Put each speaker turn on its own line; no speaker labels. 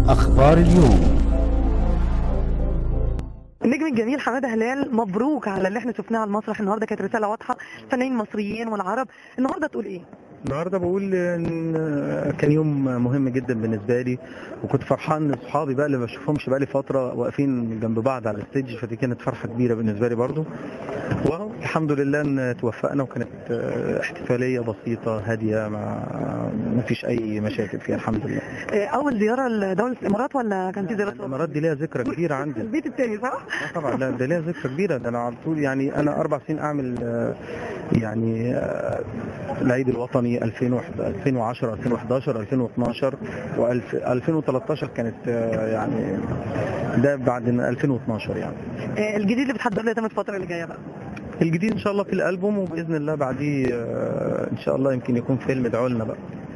أخبار اليوم
النجم الجميل حماده هلال مبروك على اللي احنا شفناه على المسرح النهارده كانت رساله واضحه الفنانين المصريين والعرب النهارده تقول ايه؟
النهارده بقول ان كان يوم مهم جدا بالنسبه لي وكنت فرحان ان اصحابي بقى اللي ما بشوفهمش بقى لي فتره واقفين جنب بعض على الستيج فدي كانت فرحه كبيره بالنسبه لي برضو واهو الحمد لله ان توفقنا وكانت احتفاليه بسيطه هاديه ما ما فيش اي مشاكل فيها الحمد لله
آه، اول زياره لدوله الامارات ولا كان في زيارات
الامارات دي ليها ذكرى كبيره عندي
البيت التاني صح؟
آه طبعا لا ده ليها ذكرى كبيره ده انا على طول يعني انا اربع سنين اعمل آه، يعني آه، العيد الوطني 2001 2010 2011 2012 و2013 كانت آه، يعني ده بعد 2012 يعني
آه، الجديد اللي بتحضر له يتم الفتره اللي جايه بقى
الجديد ان شاء الله في الالبوم وباذن الله بعديه آه، ان شاء الله يمكن يكون فيلم ادعوا لنا بقى